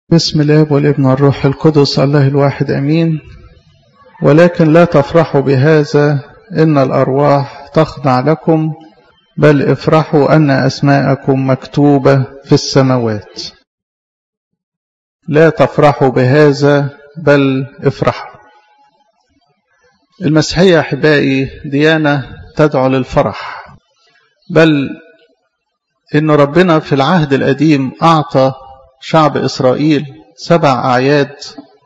بسم الله والابن والروح القدس الله الواحد أمين ولكن لا تفرحوا بهذا إن الأرواح تخضع لكم بل افرحوا أن أسماءكم مكتوبة في السماوات لا تفرحوا بهذا بل افرحوا المسيحية أحبائي ديانة تدعو للفرح بل إن ربنا في العهد القديم أعطى شعب إسرائيل سبع أعياد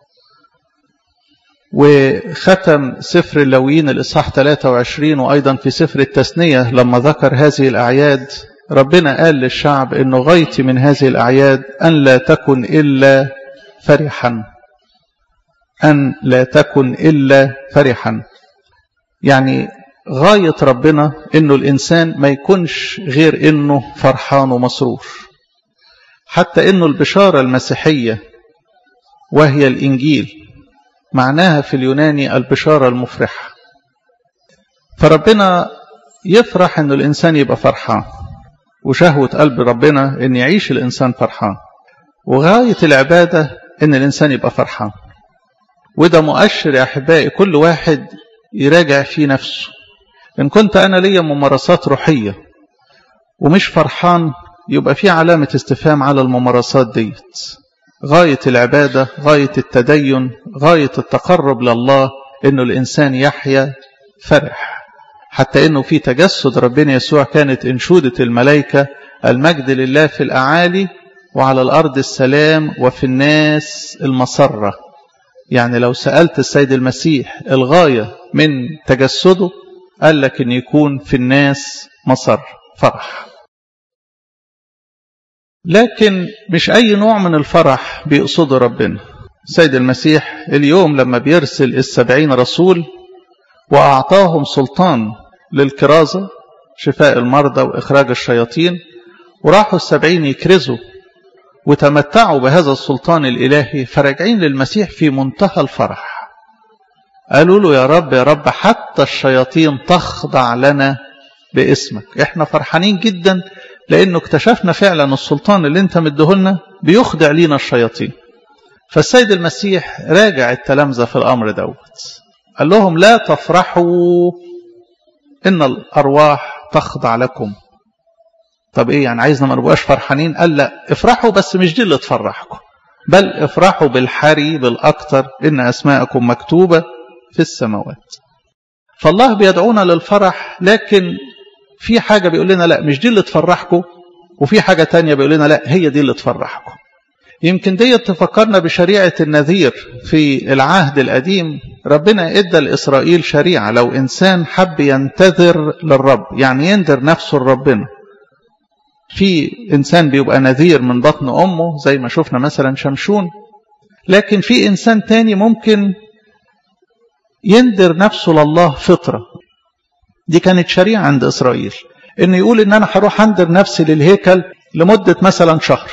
وختم سفر اللويين الإصحاح 23 وأيضا في سفر التثنية لما ذكر هذه الأعياد ربنا قال للشعب أنه غايتي من هذه الأعياد أن لا تكن إلا فرحا أن لا تكن إلا فرحا يعني غاية ربنا أنه الإنسان ما يكونش غير أنه فرحان ومسرور حتى أنه البشارة المسيحية وهي الإنجيل معناها في اليوناني البشارة المفرحة فربنا يفرح أنه الإنسان يبقى فرحان وشهوة قلب ربنا أن يعيش الإنسان فرحان وغاية العبادة أن الإنسان يبقى فرحان وده مؤشر يا أحبائي كل واحد يراجع في نفسه إن كنت أنا ليا ممارسات روحية ومش فرحان يبقى في علامة استفهام على الممارسات ديت غاية العبادة غاية التدين غاية التقرب لله إنه الإنسان يحيا فرح حتى إنه في تجسد ربنا يسوع كانت إنشودة الملائكة المجد لله في الأعالي وعلى الأرض السلام وفي الناس المسرة يعني لو سألت السيد المسيح الغاية من تجسده قال لك إن يكون في الناس مسر فرح لكن مش أي نوع من الفرح بيقصده ربنا سيد المسيح اليوم لما بيرسل السبعين رسول وأعطاهم سلطان للكرازة شفاء المرضى وإخراج الشياطين وراحوا السبعين يكرزوا وتمتعوا بهذا السلطان الإلهي فرجعين للمسيح في منتهى الفرح قالوا له يا رب يا رب حتى الشياطين تخضع لنا باسمك احنا فرحانين جدا لانه اكتشفنا فعلا السلطان اللي انت مديهولنا بيخضع لينا الشياطين فالسيد المسيح راجع التلامذه في الامر دوت قال لهم لا تفرحوا ان الارواح تخضع لكم طب ايه يعني عايزنا ما نبقاش فرحانين قال لا افرحوا بس مش دي اللي تفرحكم بل افرحوا بالحري بالاكثر ان اسماءكم مكتوبه في السماوات فالله بيدعونا للفرح لكن في حاجة بيقول لنا لا مش دي اللي تفرحكم وفي حاجة تانية بيقول لنا لا هي دي اللي تفرحكم يمكن دي تفكرنا بشريعة النذير في العهد القديم ربنا ادى لإسرائيل شريعة لو إنسان حب ينتذر للرب يعني ينذر نفسه لربنا في إنسان بيبقى نذير من بطن أمه زي ما شفنا مثلا شمشون لكن في إنسان تاني ممكن ينذر نفسه لله فطرة دي كانت شريعة عند إسرائيل إنه يقول إن أنا هروح أنذر نفسي للهيكل لمدة مثلا شهر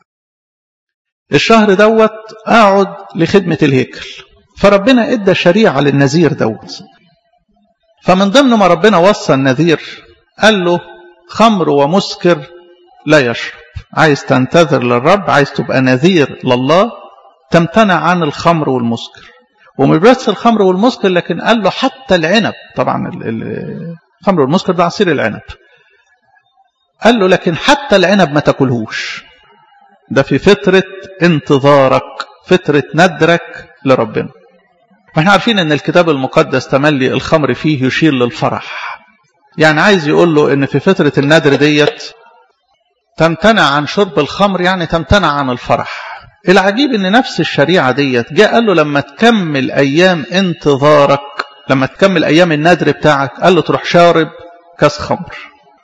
الشهر دوت أقعد لخدمة الهيكل فربنا إدى شريعة للنذير دوت فمن ضمن ما ربنا وصى النذير قال له خمر ومسكر لا يشرب عايز تنتظر للرب عايز تبقى نذير لله تمتنع عن الخمر والمسكر ومش بس الخمر والمسكر لكن قال له حتى العنب طبعا الخمر والمسكر ده عصير العنب قال له لكن حتى العنب ما تاكلهوش ده في فترة انتظارك فترة ندرك لربنا واحنا عارفين ان الكتاب المقدس تملي الخمر فيه يشير للفرح يعني عايز يقول له ان في فترة الندر ديت تمتنع عن شرب الخمر يعني تمتنع عن الفرح العجيب ان نفس الشريعة ديت جاء قال له لما تكمل ايام انتظارك لما تكمل ايام النذر بتاعك قال له تروح شارب كاس خمر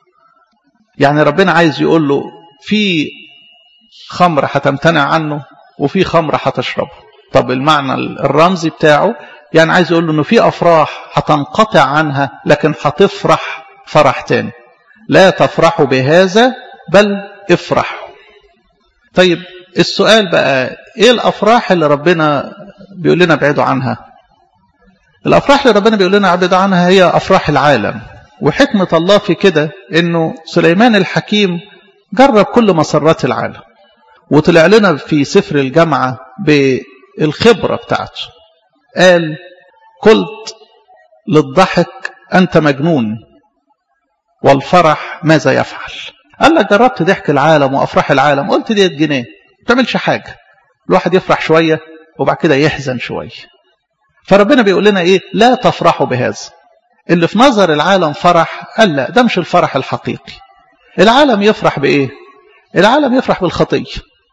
يعني ربنا عايز يقول له في خمر هتمتنع عنه وفي خمر هتشربه طب المعنى الرمزي بتاعه يعني عايز يقول له انه في افراح هتنقطع عنها لكن هتفرح فرح تاني لا تفرحوا بهذا بل افرحوا طيب السؤال بقى ايه الافراح اللي ربنا بيقول لنا ابعدوا عنها الافراح اللي ربنا بيقول لنا ابعدوا عنها هي افراح العالم وحكمة الله في كده انه سليمان الحكيم جرب كل مسرات العالم وطلع لنا في سفر الجامعة بالخبرة بتاعته قال قلت للضحك أنت مجنون والفرح ماذا يفعل قال لك جربت ضحك العالم وأفراح العالم قلت ديت جنيه ما بتعملش حاجة الواحد يفرح شوية وبعد كده يحزن شوية فربنا بيقول لنا إيه لا تفرحوا بهذا اللي في نظر العالم فرح قال لا ده مش الفرح الحقيقي العالم يفرح بإيه العالم يفرح بالخطية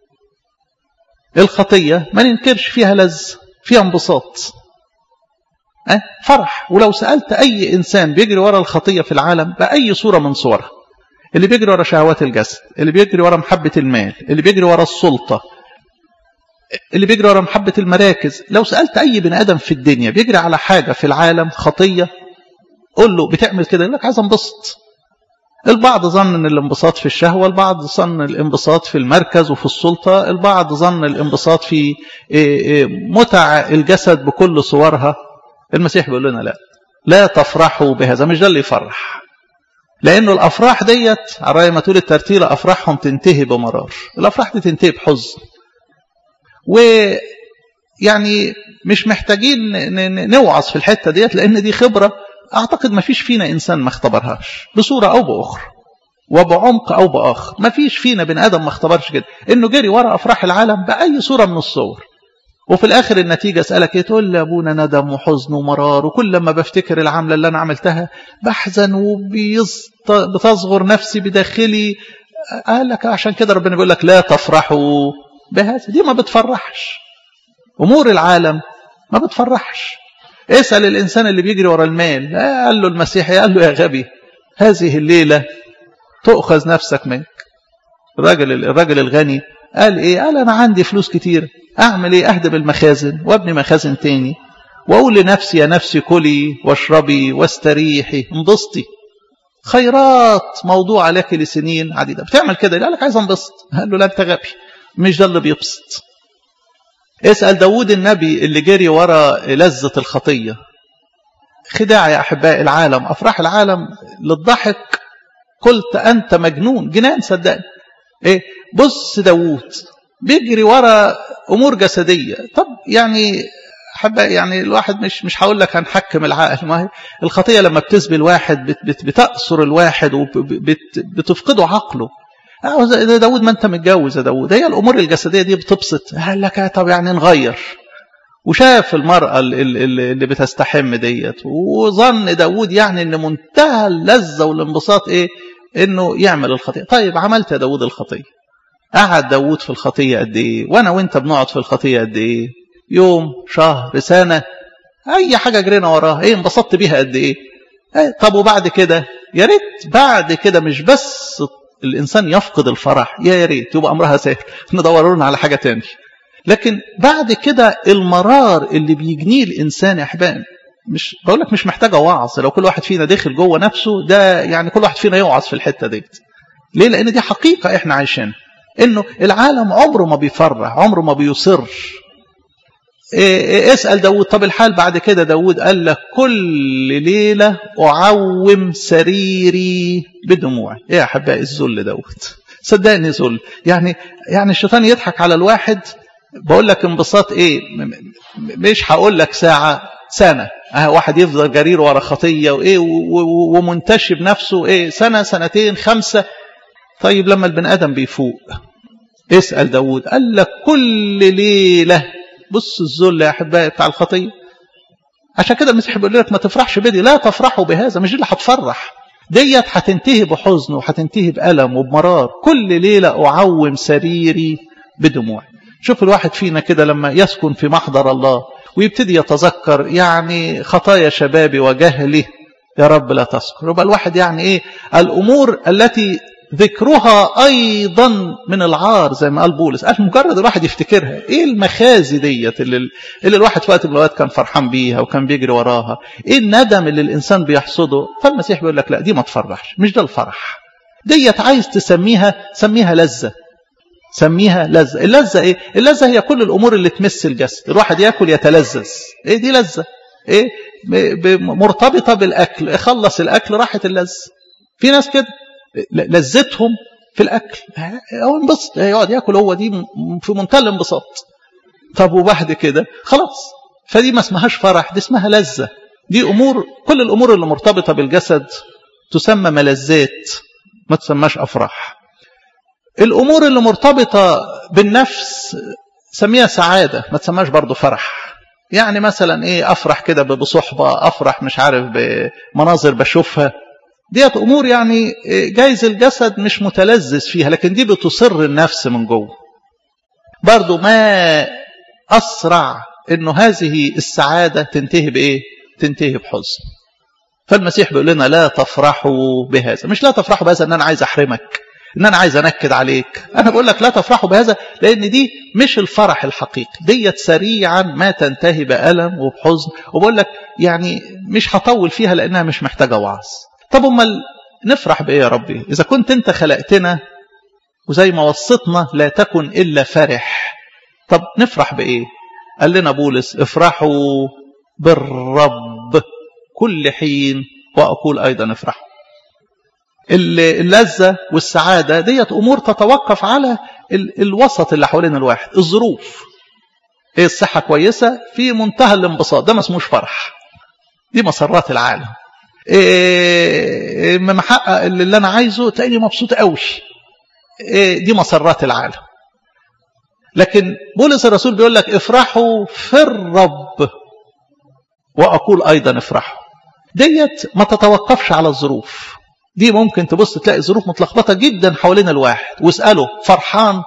الخطية ما ننكرش فيها لذ فيها انبساط أه؟ فرح ولو سألت أي إنسان بيجري ورا الخطية في العالم بأي صورة من صورها اللي بيجري ورا شهوات الجسد اللي بيجري ورا محبة المال اللي بيجري ورا السلطة اللي بيجري ورا محبة المراكز لو سألت أي بني آدم في الدنيا بيجري على حاجة في العالم خطية قول له بتعمل كده يقول لك عايز انبسط البعض ظن ان الانبساط في الشهوة البعض ظن الانبساط في المركز وفي السلطة البعض ظن الانبساط في متع الجسد بكل صورها المسيح بيقول لنا لا لا تفرحوا بهذا مش ده اللي يفرح لانه الافراح ديت على راي ما تقول الترتيله افراحهم تنتهي بمرار الافراح دي تنتهي بحزن ويعني مش محتاجين نوعظ في الحته ديت لان دي خبره اعتقد ما فيش فينا انسان ما اختبرهاش بصوره او باخرى وبعمق او باخر ما فيش فينا بني ادم ما اختبرش كده انه جري ورا افراح العالم باي صوره من الصور وفي الاخر النتيجه اسالك ايه تقول لي ابونا ندم وحزن ومرار وكل ما بفتكر العمله اللي انا عملتها بحزن وبتصغر نفسي بداخلي قال لك عشان كده ربنا بيقول لك لا تفرحوا بهذا دي ما بتفرحش امور العالم ما بتفرحش اسال الانسان اللي بيجري ورا المال قال له المسيح قال له يا غبي هذه الليله تؤخذ نفسك منك الراجل الراجل الغني قال ايه قال انا عندي فلوس كتير اعمل ايه اهدب المخازن وابني مخازن تاني واقول لنفسي يا نفسي كلي واشربي واستريحي انبسطي خيرات موضوعة لك لسنين عديدة بتعمل كده قال لك عايز انبسط قال له لا انت غبي مش ده اللي بيبسط اسأل داود النبي اللي جري ورا لذة الخطية خداع يا أحباء العالم أفراح العالم للضحك قلت أنت مجنون جنان صدقني إيه بص داود بيجري ورا أمور جسدية طب يعني أحباء يعني الواحد مش مش هقول لك هنحكم العقل ما هي الخطية لما بتسبي الواحد بت بت بتأثر الواحد وبتفقده عقله ده داود ما انت متجوز يا داود هي الامور الجسديه دي بتبسط قال لك طب يعني نغير وشاف المرأة اللي بتستحم ديت وظن داود يعني ان منتهى اللذة والانبساط ايه انه يعمل الخطيئة طيب عملت يا داود الخطية قعد داود في الخطية قد ايه وانا وانت بنقعد في الخطية قد ايه يوم شهر سنة اي حاجة جرينا وراها ايه انبسطت بيها قد ايه طب وبعد كده يا ريت بعد كده مش بس الإنسان يفقد الفرح يا ريت يبقى أمرها سهل ندور لنا على حاجة تاني لكن بعد كده المرار اللي بيجنيه الإنسان يا أحبائي مش بقول لك مش محتاجة وعظ لو كل واحد فينا داخل جوه نفسه ده يعني كل واحد فينا يوعظ في الحتة ديت ليه لأن دي حقيقة إحنا عايشين إنه العالم عمره ما بيفرح عمره ما بيصر إيه اسأل داود طب الحال بعد كده داود قال لك كل ليلة أعوم سريري بدموعي ايه يا أحبائي الذل داود صدقني ذل يعني يعني الشيطان يضحك على الواحد بقول لك انبساط ايه مش هقول لك ساعة سنة اه واحد يفضل جرير ورا خطية وايه ومنتشي بنفسه ايه سنة سنتين خمسة طيب لما البني آدم بيفوق اسأل داود قال لك كل ليلة بص الذل يا احبائي بتاع الخطيه عشان كده المسيح بيقول لك ما تفرحش بدي لا تفرحوا بهذا مش دي اللي هتفرح ديت هتنتهي بحزن وهتنتهي بألم وبمرار كل ليلة أعوم سريري بدموع شوف الواحد فينا كده لما يسكن في محضر الله ويبتدي يتذكر يعني خطايا شبابي وجهلي يا رب لا تذكر يبقى الواحد يعني ايه الأمور التي ذكرها أيضا من العار زي ما قال بولس قال مجرد الواحد يفتكرها إيه المخازي ديت اللي, اللي الواحد في وقت من الأوقات كان فرحان بيها وكان بيجري وراها إيه الندم اللي الإنسان بيحصده فالمسيح بيقول لك لا دي ما تفرحش مش ده الفرح ديت عايز تسميها سميها لذة سميها لذة اللذة إيه اللذة هي كل الأمور اللي تمس الجسد الواحد يأكل يتلذذ إيه دي لذة إيه مرتبطة بالأكل خلص الأكل راحت اللذة في ناس كده لذتهم في الاكل هو انبسط يقعد ياكل هو دي في منتهى الانبساط طب وبعد كده خلاص فدي ما اسمهاش فرح دي اسمها لذة دي امور كل الامور اللي مرتبطة بالجسد تسمى ملذات ما تسماش افراح الامور اللي مرتبطة بالنفس سميها سعادة ما تسماش برضو فرح يعني مثلا ايه افرح كده بصحبة افرح مش عارف بمناظر بشوفها ديت امور يعني جايز الجسد مش متلذذ فيها لكن دي بتصر النفس من جوه برضو ما اسرع انه هذه السعادة تنتهي بايه تنتهي بحزن فالمسيح بيقول لنا لا تفرحوا بهذا مش لا تفرحوا بهذا ان انا عايز احرمك ان انا عايز انكد عليك انا بقول لك لا تفرحوا بهذا لان دي مش الفرح الحقيقي ديت سريعا ما تنتهي بألم وبحزن وبقول لك يعني مش هطول فيها لانها مش محتاجة وعظ طب امال نفرح بايه يا ربي اذا كنت انت خلقتنا وزي ما وصتنا لا تكن الا فرح طب نفرح بايه قال لنا بولس افرحوا بالرب كل حين واقول ايضا افرحوا اللذة والسعادة ديت أمور تتوقف على الوسط اللي حوالين الواحد الظروف إيه الصحة كويسة في منتهى الانبساط ده ما اسموش فرح دي مسرات العالم إيه محقق اللي أنا عايزه تلاقيني مبسوط قوي إيه دي مسرات العالم لكن بولس الرسول بيقول لك افرحوا في الرب وأقول أيضا افرحوا ديت ما تتوقفش على الظروف دي ممكن تبص تلاقي ظروف متلخبطه جدا حوالين الواحد واساله فرحان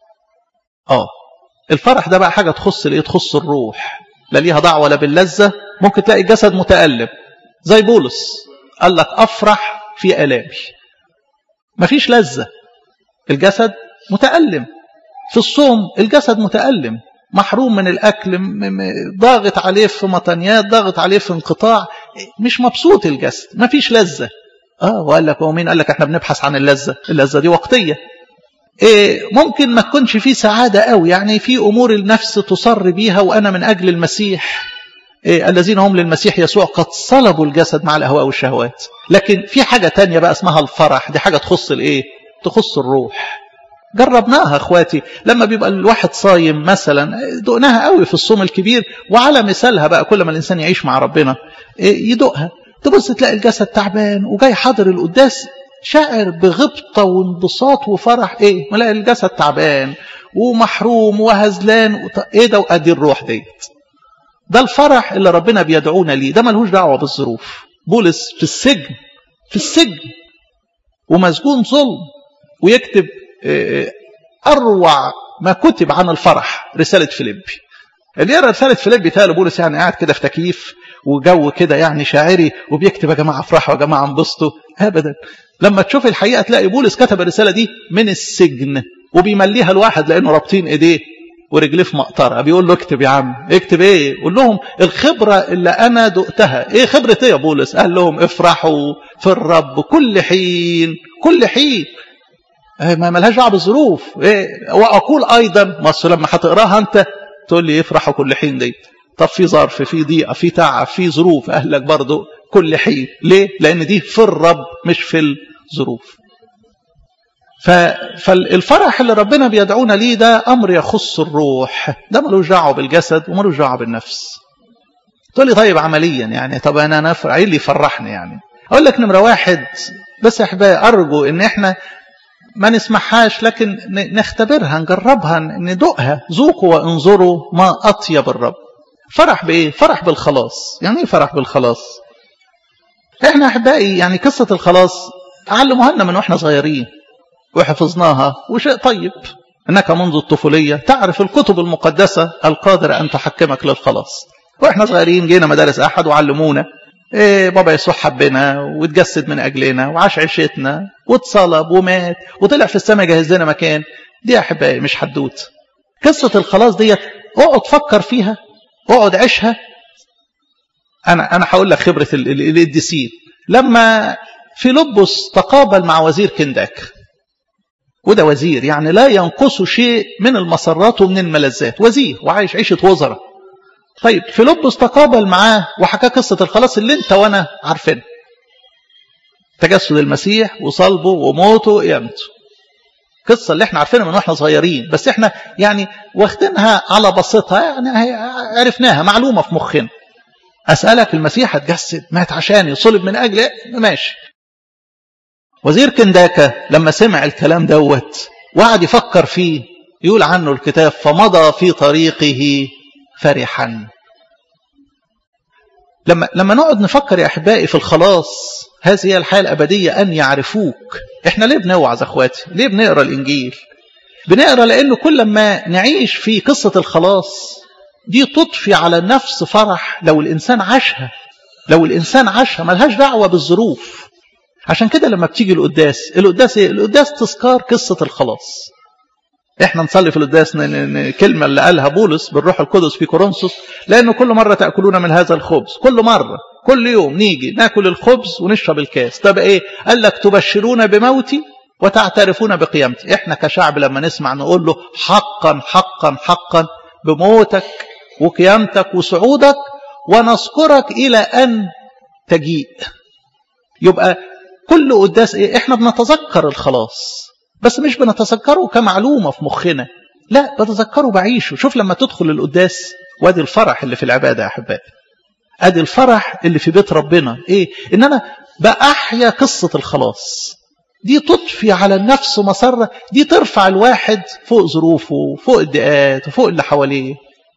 اه الفرح ده بقى حاجه تخص الايه تخص الروح لا ليها دعوه ولا باللذه ممكن تلاقي الجسد متالم زي بولس قال لك افرح في الامي مفيش لذه الجسد متالم في الصوم الجسد متالم محروم من الاكل ضاغط عليه في مطنيات ضاغط عليه في انقطاع مش مبسوط الجسد مفيش لذه اه وقال لك هو مين قال لك احنا بنبحث عن اللذه اللذه دي وقتيه إيه ممكن ما تكونش في سعاده قوي يعني في امور النفس تصر بيها وانا من اجل المسيح إيه الذين هم للمسيح يسوع قد صلبوا الجسد مع الاهواء والشهوات لكن في حاجه تانية بقى اسمها الفرح دي حاجه تخص الايه تخص الروح جربناها اخواتي لما بيبقى الواحد صايم مثلا دقناها قوي في الصوم الكبير وعلى مثالها بقى كل ما الانسان يعيش مع ربنا إيه يدوقها تبص تلاقي الجسد تعبان وجاي حاضر القداس شاعر بغبطة وانبساط وفرح ايه ملاقي الجسد تعبان ومحروم وهزلان وط... ايه ده وادي الروح ديت ده الفرح اللي ربنا بيدعونا ليه ده ملهوش دعوة بالظروف بولس في السجن في السجن ومسجون ظلم ويكتب اروع ما كتب عن الفرح رسالة فيليبي اللي يقرا رسالة فيليبي تالي بولس يعني قاعد كده في تكييف وجو كده يعني شاعري وبيكتب يا جماعه افرحوا يا جماعه انبسطوا ابدا لما تشوف الحقيقه تلاقي بولس كتب الرساله دي من السجن وبيمليها الواحد لانه رابطين ايديه ورجليه في مقطره بيقول له اكتب يا عم اكتب ايه قول لهم الخبره اللي انا دقتها ايه خبره ايه يا بولس قال لهم افرحوا في الرب كل حين كل حين ايه ما ملهاش دعوه بالظروف ايه واقول ايضا ما لما هتقراها انت تقول لي افرحوا كل حين دي طب في ظرف في ضيقه في تعب في ظروف اهلك برضه كل حين ليه لان دي في الرب مش في الظروف فالفرح اللي ربنا بيدعونا ليه ده امر يخص الروح ده ملوش دعوه بالجسد وملوش دعوه بالنفس تقول لي طيب عمليا يعني طب انا نفرح ايه اللي يفرحني يعني اقول لك نمره واحد بس يا احبائي ارجو ان احنا ما نسمعهاش لكن نختبرها نجربها ندوقها ذوقوا وانظروا ما اطيب الرب فرح بايه فرح بالخلاص يعني ايه فرح بالخلاص احنا احبائي يعني قصه الخلاص علموها لنا من واحنا صغيرين وحفظناها وشيء طيب انك منذ الطفوليه تعرف الكتب المقدسه القادره ان تحكمك للخلاص واحنا صغيرين جينا مدارس احد وعلمونا إيه بابا يسوع حبنا واتجسد من اجلنا وعاش عيشتنا واتصلب ومات وطلع في السماء جهز لنا مكان دي يا احبائي مش حدوت قصه الخلاص ديت اقعد فكر فيها اقعد عيشها انا انا هقول لك خبره القديسين لما فيلبس تقابل مع وزير كنداك وده وزير يعني لا ينقصه شيء من المسرات ومن الملذات وزير وعايش عيشه وزراء طيب فيلبس تقابل معاه وحكى قصه الخلاص اللي انت وانا عارفينها تجسد المسيح وصلبه وموته وقيامته قصة اللي احنا عارفينها من واحنا صغيرين بس احنا يعني واخدينها على بسيطها يعني عرفناها معلومة في مخنا أسألك المسيح اتجسد مات عشاني صلب من أجل ماشي وزير كنداكا لما سمع الكلام دوت وقعد يفكر فيه يقول عنه الكتاب فمضى في طريقه فرحا لما لما نقعد نفكر يا احبائي في الخلاص هذه هي الحياه الابديه ان يعرفوك احنا ليه بنوعظ اخواتي ليه بنقرا الانجيل بنقرا لانه كل ما نعيش في قصه الخلاص دي تضفي على النفس فرح لو الانسان عاشها لو الانسان عاشها ملهاش دعوه بالظروف عشان كده لما بتيجي القداس القداس ايه القداس تذكار قصه الخلاص احنا نصلي في القداس الكلمه اللي قالها بولس بالروح القدس في كورنثوس لانه كل مره تاكلون من هذا الخبز كل مره كل يوم نيجي ناكل الخبز ونشرب الكاس طب ايه قال لك تبشرون بموتي وتعترفون بقيامتي احنا كشعب لما نسمع نقول له حقا حقا حقا بموتك وقيامتك وصعودك ونذكرك الى ان تجيء يبقى كل قداس ايه احنا بنتذكر الخلاص بس مش بنتذكره كمعلومة في مخنا لا بتذكره بعيشه شوف لما تدخل القداس وادي الفرح اللي في العبادة يا أحبائي ادي الفرح اللي في بيت ربنا ايه ان انا بأحيا قصة الخلاص دي تضفي على النفس مسرة دي ترفع الواحد فوق ظروفه فوق الدقات وفوق اللي حواليه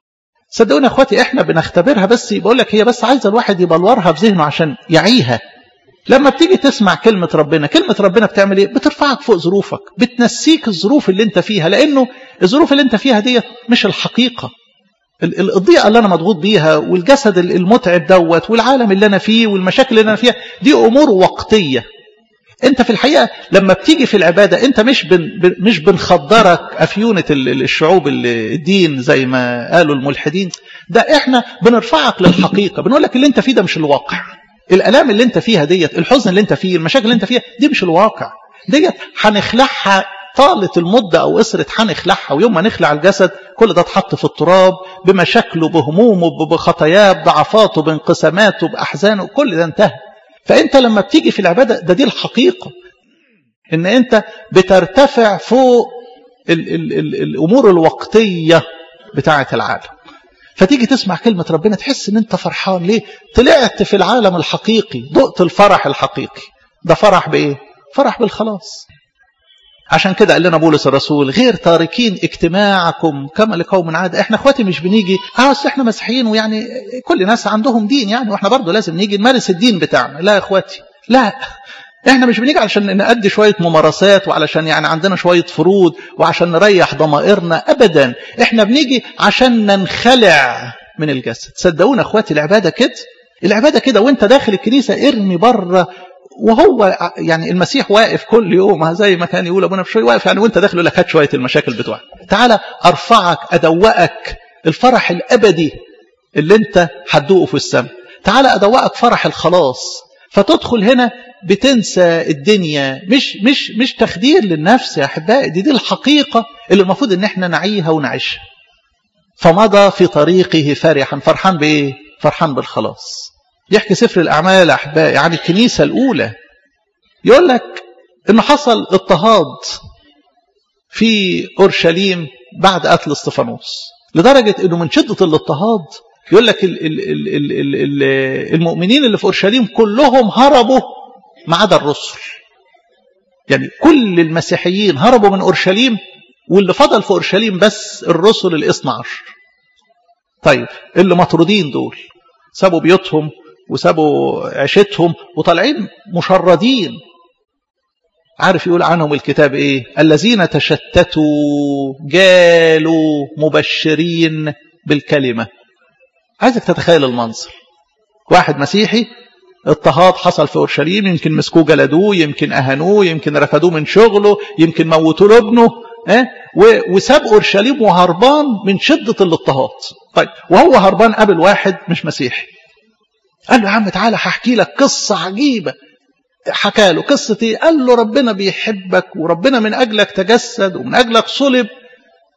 صدقوني يا اخواتي احنا بنختبرها بس بقول لك هي بس عايزه الواحد يبلورها في ذهنه عشان يعيها لما بتيجي تسمع كلمة ربنا كلمة ربنا بتعمل ايه بترفعك فوق ظروفك بتنسيك الظروف اللي انت فيها لانه الظروف اللي انت فيها دي مش الحقيقة الضيقة اللي انا مضغوط بيها والجسد المتعب دوت والعالم اللي انا فيه والمشاكل اللي انا فيها دي امور وقتية انت في الحقيقة لما بتيجي في العبادة انت مش بن مش بنخدرك افيونة الشعوب الدين زي ما قالوا الملحدين ده احنا بنرفعك للحقيقة بنقول لك اللي انت فيه ده مش الواقع الالام اللي انت فيها ديت الحزن اللي انت فيه المشاكل اللي انت فيها دي مش الواقع ديت هنخلعها طالت المدة أو قصرت هنخلعها ويوم ما نخلع الجسد كل ده اتحط في التراب بمشاكله بهمومه بخطاياه بضعفاته بانقساماته بأحزانه كل ده انتهى فأنت لما بتيجي في العبادة ده دي الحقيقة إن أنت بترتفع فوق ال ال ال الأمور الوقتية بتاعة العالم فتيجي تسمع كلمة ربنا تحس ان انت فرحان ليه طلعت في العالم الحقيقي دقت الفرح الحقيقي ده فرح بايه فرح بالخلاص عشان كده قال لنا بولس الرسول غير تاركين اجتماعكم كما لقوم عاد احنا اخواتي مش بنيجي اه اصل احنا مسيحيين ويعني كل الناس عندهم دين يعني واحنا برضه لازم نيجي نمارس الدين بتاعنا لا يا اخواتي لا احنا مش بنيجي علشان نأدي شوية ممارسات وعلشان يعني عندنا شوية فروض وعشان نريح ضمائرنا ابدا احنا بنيجي عشان ننخلع من الجسد صدقونا اخواتي العبادة كده العبادة كده وانت داخل الكنيسة ارمي بره وهو يعني المسيح واقف كل يوم زي ما كان يقول ابونا بشوي واقف يعني وانت داخل يقول لك هات شويه المشاكل بتوعك تعالى ارفعك ادوقك الفرح الابدي اللي انت هتدوقه في السماء تعالى ادوقك فرح الخلاص فتدخل هنا بتنسى الدنيا مش مش مش تخدير للنفس يا احبائي دي دي الحقيقه اللي المفروض ان احنا نعيها ونعيشها فمضى في طريقه فرحا فرحان بايه فرحان بالخلاص يحكي سفر الأعمال يا أحبائي عن الكنيسة الأولى يقول لك إنه حصل اضطهاد في أورشليم بعد قتل استفانوس لدرجة إنه من شدة الاضطهاد يقول لك ال ال ال ال ال ال المؤمنين اللي في أورشليم كلهم هربوا ما عدا الرسل يعني كل المسيحيين هربوا من أورشليم واللي فضل في أورشليم بس الرسل الاثنى عشر طيب اللي مطرودين دول سابوا بيوتهم وسابوا عيشتهم وطالعين مشردين عارف يقول عنهم الكتاب ايه الذين تشتتوا جالوا مبشرين بالكلمة عايزك تتخيل المنظر واحد مسيحي اضطهاد حصل في اورشليم يمكن مسكوه جلدوه يمكن اهانوه يمكن رفدوه من شغله يمكن موتوا له ابنه اه وساب اورشليم وهربان من شده الاضطهاد طيب وهو هربان قابل واحد مش مسيحي قال له يا عم تعالى هحكي لك قصة عجيبة حكى له قصة ايه قال له ربنا بيحبك وربنا من أجلك تجسد ومن أجلك صلب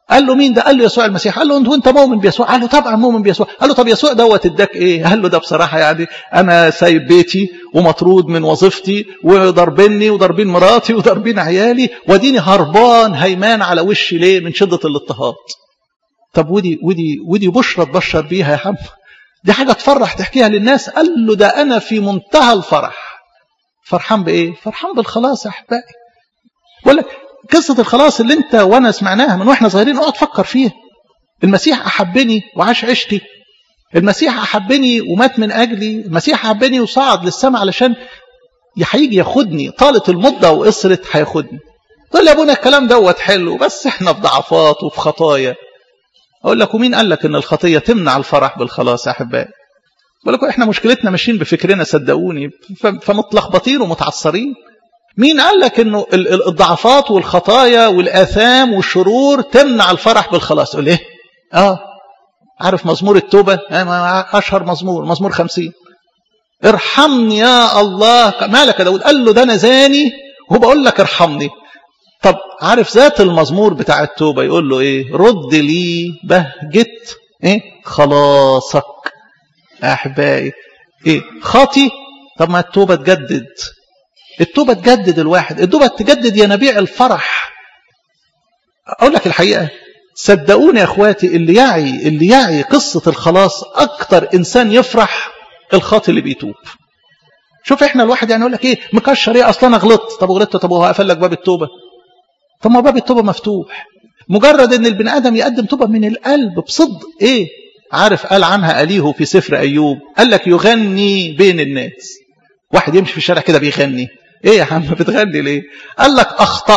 قال له مين ده قال له يسوع المسيح قال له انت وانت مؤمن بيسوع قال له طبعا مؤمن بيسوع قال له طب يسوع دوت اداك ايه قال له ده بصراحه يعني انا سايب بيتي ومطرود من وظيفتي وضربني وضربين مراتي وضربين عيالي واديني هربان هيمان على وشي ليه من شده الاضطهاد طب ودي ودي ودي بشرى تبشر بيها يا عم دي حاجه تفرح تحكيها للناس قال له ده انا في منتهى الفرح فرحان بايه فرحان بالخلاص يا احبائي بقول لك قصة الخلاص اللي انت وانا سمعناها من واحنا صغيرين اقعد فكر فيها المسيح احبني وعاش عشتي المسيح احبني ومات من اجلي المسيح احبني وصعد للسماء علشان هيجي ياخدني طالت المدة وقصرت هياخدني تقول لي يا ابونا الكلام دوت حلو بس احنا في ضعفات وفي خطايا اقول لك ومين قال لك ان الخطية تمنع الفرح بالخلاص يا احبائي بقول لكم احنا مشكلتنا ماشيين بفكرنا صدقوني فمتلخبطين ومتعصرين مين قال لك انه الضعفات والخطايا والاثام والشرور تمنع الفرح بالخلاص تقول ايه اه عارف مزمور التوبه اشهر مزمور مزمور خمسين ارحمني يا الله مالك يا داود قال له ده انا زاني وبقول لك ارحمني طب عارف ذات المزمور بتاع التوبه يقول له ايه رد لي بهجه ايه خلاصك احبائي ايه خاطي طب ما التوبه تجدد التوبة تجدد الواحد التوبة تجدد ينابيع الفرح أقول لك الحقيقة صدقوني يا أخواتي اللي يعي اللي يعي قصة الخلاص أكتر إنسان يفرح الخاطي اللي بيتوب شوف احنا الواحد يعني يقول لك ايه مكشر ايه اصلا انا غلطت طب غلطت طب هو قفل لك باب التوبه طب ما باب التوبه مفتوح مجرد ان البني ادم يقدم توبه من القلب بصدق ايه عارف قال عنها اليه في سفر ايوب قال لك يغني بين الناس واحد يمشي في الشارع كده بيغني ايه يا عم بتغني ليه قال لك اخطات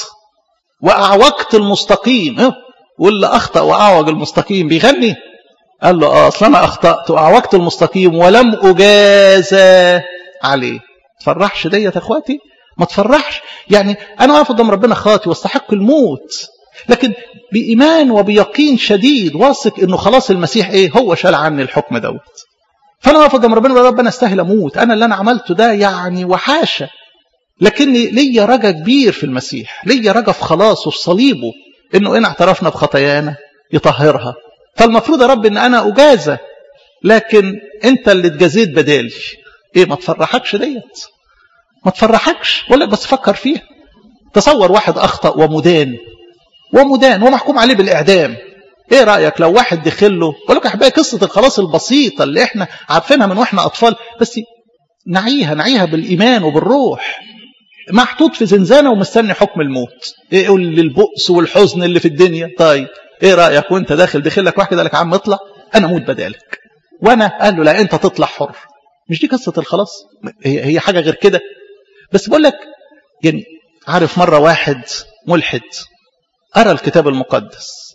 واعوجت المستقيم اه واللي اخطا واعوج المستقيم بيغني قال له اه اصل انا اخطات واعوجت المستقيم ولم اجازى عليه تفرحش ديت يا اخواتي ما تفرحش يعني انا واقف قدام ربنا خاطي واستحق الموت لكن بايمان وبيقين شديد واثق انه خلاص المسيح ايه هو شال عني الحكم دوت فانا واقف قدام ربنا ربنا استاهل اموت انا اللي انا عملته ده يعني وحاشه لكني ليا رجا كبير في المسيح ليا رجا في خلاصه في صليبه انه ان اعترفنا بخطايانا يطهرها فالمفروض يا رب ان انا اجازى لكن انت اللي اتجازيت بدالي ايه ما تفرحكش ديت ما تفرحكش ولا بس فكر فيها تصور واحد اخطا ومدان ومدان ومحكوم عليه بالاعدام ايه رايك لو واحد دخل له بقول لك يا احبائي قصه الخلاص البسيطه اللي احنا عارفينها من واحنا اطفال بس نعيها نعيها بالايمان وبالروح محطوط في زنزانه ومستني حكم الموت ايه يقول للبؤس والحزن اللي في الدنيا طيب ايه رايك وانت داخل دخل لك واحد قال لك يا عم اطلع انا اموت بدالك وانا قال له لا انت تطلع حر مش دي قصه الخلاص هي هي حاجه غير كده بس بقول لك يعني عارف مره واحد ملحد قرا الكتاب المقدس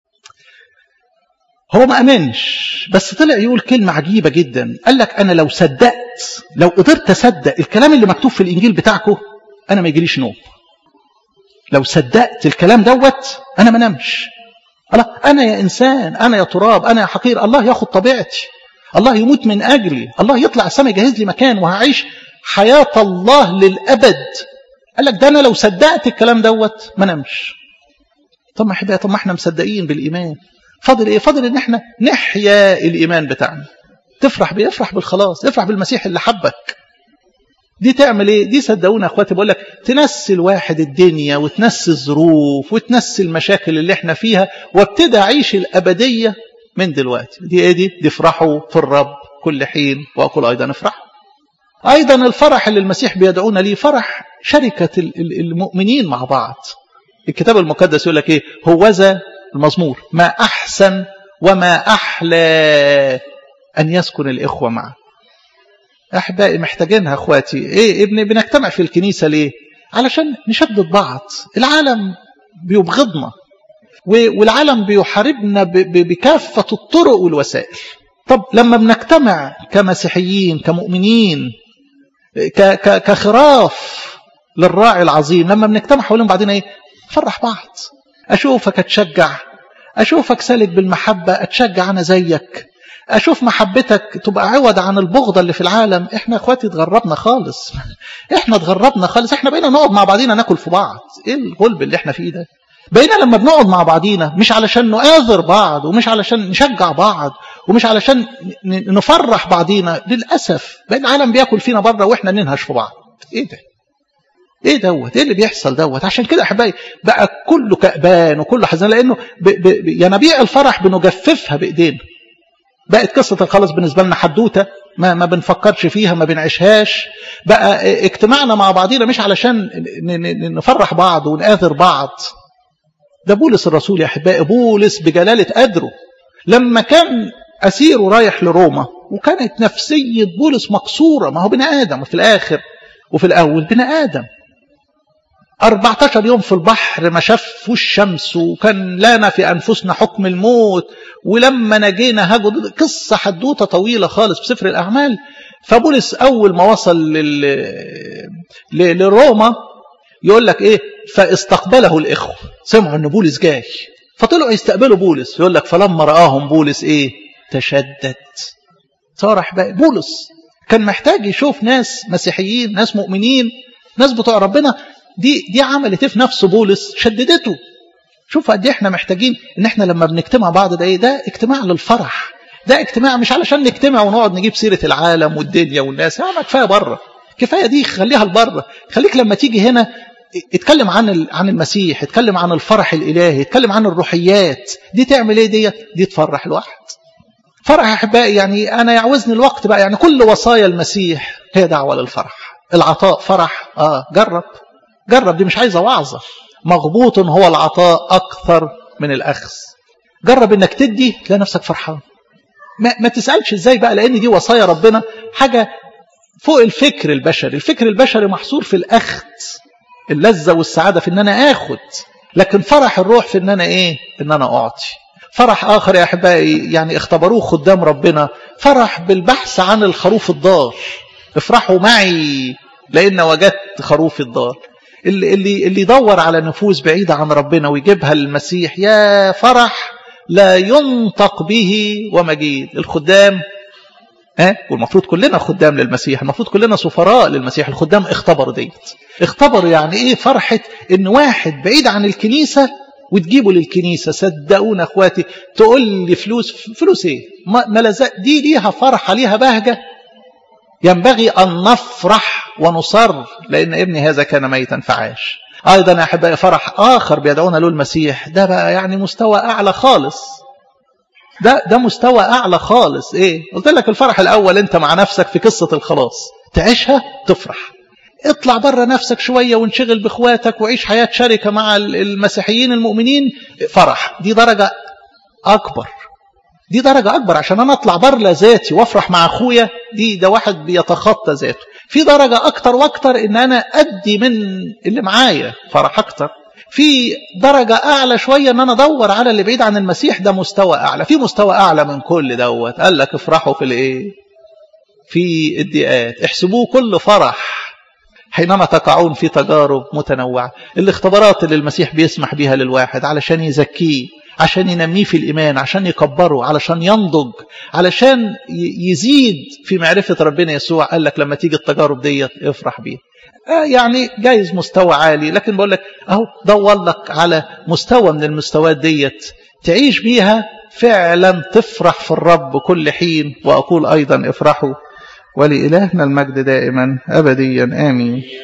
هو ما امنش بس طلع يقول كلمه عجيبه جدا قال لك انا لو صدقت لو قدرت اصدق الكلام اللي مكتوب في الانجيل بتاعكم انا ما يجيليش نوم لو صدقت الكلام دوت انا ما نمش الله انا يا انسان انا يا تراب انا يا حقير الله ياخد طبيعتي الله يموت من اجلي الله يطلع السماء يجهز لي مكان وهعيش حياه الله للابد قال لك ده انا لو صدقت الكلام دوت ما نمش طب ما احنا طب ما احنا مصدقين بالايمان فاضل ايه فاضل ان احنا نحيا الايمان بتاعنا تفرح بيه افرح بالخلاص افرح بالمسيح اللي حبك دي تعمل ايه دي صدقونا يا اخواتي بقول لك تنسي الواحد الدنيا وتنسي الظروف وتنسي المشاكل اللي احنا فيها وابتدى اعيش الابديه من دلوقتي دي ايه دي دي افرحوا في الرب كل حين واقول ايضا افرحوا ايضا الفرح اللي المسيح بيدعونا ليه فرح شركه المؤمنين مع بعض الكتاب المقدس يقول لك ايه هوذا المزمور ما احسن وما احلى ان يسكن الاخوه معا احبائي محتاجينها اخواتي ايه ابن بنجتمع في الكنيسه ليه علشان نشدد بعض العالم بيبغضنا والعالم بيحاربنا بكافه الطرق والوسائل طب لما بنجتمع كمسيحيين كمؤمنين كخراف للراعي العظيم لما بنجتمع حوالين بعضنا ايه نفرح بعض اشوفك اتشجع اشوفك سالك بالمحبه اتشجع انا زيك اشوف محبتك تبقى عوض عن البغضة اللي في العالم احنا اخواتي اتغربنا خالص احنا اتغربنا خالص احنا بقينا نقعد مع بعضينا ناكل في بعض ايه الغلب اللي احنا فيه ده بقينا لما بنقعد مع بعضينا مش علشان نؤاذر بعض ومش علشان نشجع بعض ومش علشان نفرح بعضينا للأسف بقى العالم بياكل فينا بره واحنا ننهش في بعض ايه ده ايه دوت ايه اللي بيحصل دوت عشان كده احبائي بقى كله كأبان وكله حزن لانه ب ب ينابيع الفرح بنجففها بايدينا بقت قصة الخلاص بالنسبة لنا حدوتة ما ما بنفكرش فيها ما بنعيشهاش بقى اجتماعنا مع بعضينا مش علشان نفرح بعض ونآثر بعض ده بولس الرسول يا احبائي بولس بجلالة قدره لما كان أسيره رايح لروما وكانت نفسية بولس مكسورة ما هو بني آدم في الآخر وفي الأول بني آدم 14 يوم في البحر ما شافوش الشمس وكان لنا في أنفسنا حكم الموت ولما نجينا هاجوا قصة حدوتة طويلة خالص في سفر الأعمال فبولس أول ما وصل لل... لروما يقول لك إيه فاستقبله الإخوة سمعوا أن بولس جاي فطلعوا يستقبلوا بولس يقول لك فلما رآهم بولس إيه تشدد صارح بقى بولس كان محتاج يشوف ناس مسيحيين ناس مؤمنين ناس بتوع ربنا دي دي عملت ايه في نفس بولس شددته شوف قد ايه احنا محتاجين ان احنا لما بنجتمع بعض ده ايه ده اجتماع للفرح ده اجتماع مش علشان نجتمع ونقعد نجيب سيره العالم والدنيا والناس يا ما كفايه بره كفايه دي خليها لبره خليك لما تيجي هنا اتكلم عن عن المسيح اتكلم عن الفرح الالهي اتكلم عن الروحيات دي تعمل ايه ديت دي تفرح الواحد فرح يا احبائي يعني انا يعوزني الوقت بقى يعني كل وصايا المسيح هي دعوه للفرح العطاء فرح اه جرب جرب دي مش عايزه وعظه مغبوط هو العطاء اكثر من الاخذ جرب انك تدي تلاقي نفسك فرحان ما, ما تسالش ازاي بقى لان دي وصايا ربنا حاجه فوق الفكر البشري الفكر البشري محصور في الاخذ اللذه والسعاده في ان انا اخد لكن فرح الروح في ان انا ايه ان انا اعطي فرح آخر يا أحبائي يعني اختبروه خدام ربنا فرح بالبحث عن الخروف الضال افرحوا معي لأن وجدت خروف الضال اللي, اللي, اللي يدور على نفوس بعيدة عن ربنا ويجيبها للمسيح يا فرح لا ينطق به ومجيد الخدام ها والمفروض كلنا خدام للمسيح المفروض كلنا سفراء للمسيح الخدام اختبروا ديت اختبروا يعني ايه فرحة ان واحد بعيد عن الكنيسة وتجيبه للكنيسة صدقونا اخواتي تقول لي فلوس فلوس ايه ملزق دي ليها فرحة ليها بهجة ينبغي أن نفرح ونصر لأن ابني هذا كان ميتا فعاش أيضا يا أحبائي فرح آخر بيدعونا له المسيح ده بقى يعني مستوى أعلى خالص ده ده مستوى أعلى خالص إيه قلت لك الفرح الأول أنت مع نفسك في قصة الخلاص تعيشها تفرح اطلع بره نفسك شوية وانشغل بإخواتك وعيش حياة شركة مع المسيحيين المؤمنين فرح دي درجة أكبر دي درجة أكبر عشان أنا أطلع بره ذاتي وأفرح مع أخويا دي ده واحد بيتخطى ذاته في درجة أكتر وأكتر إن أنا أدي من اللي معايا فرح أكتر في درجة أعلى شوية إن أنا أدور على اللي بعيد عن المسيح ده مستوى أعلى في مستوى أعلى من كل دوت قال لك افرحوا في الإيه في الضيقات احسبوه كل فرح حينما تقعون في تجارب متنوعة الاختبارات اللي المسيح بيسمح بيها للواحد علشان يزكيه عشان ينميه في الإيمان عشان يكبره علشان ينضج علشان يزيد في معرفة ربنا يسوع قال لك لما تيجي التجارب ديت افرح بيها آه يعني جايز مستوى عالي لكن بقول لك اهو دور لك على مستوى من المستويات ديت تعيش بيها فعلا تفرح في الرب كل حين وأقول أيضا افرحوا ولإلهنا المجد دائما أبديا آمين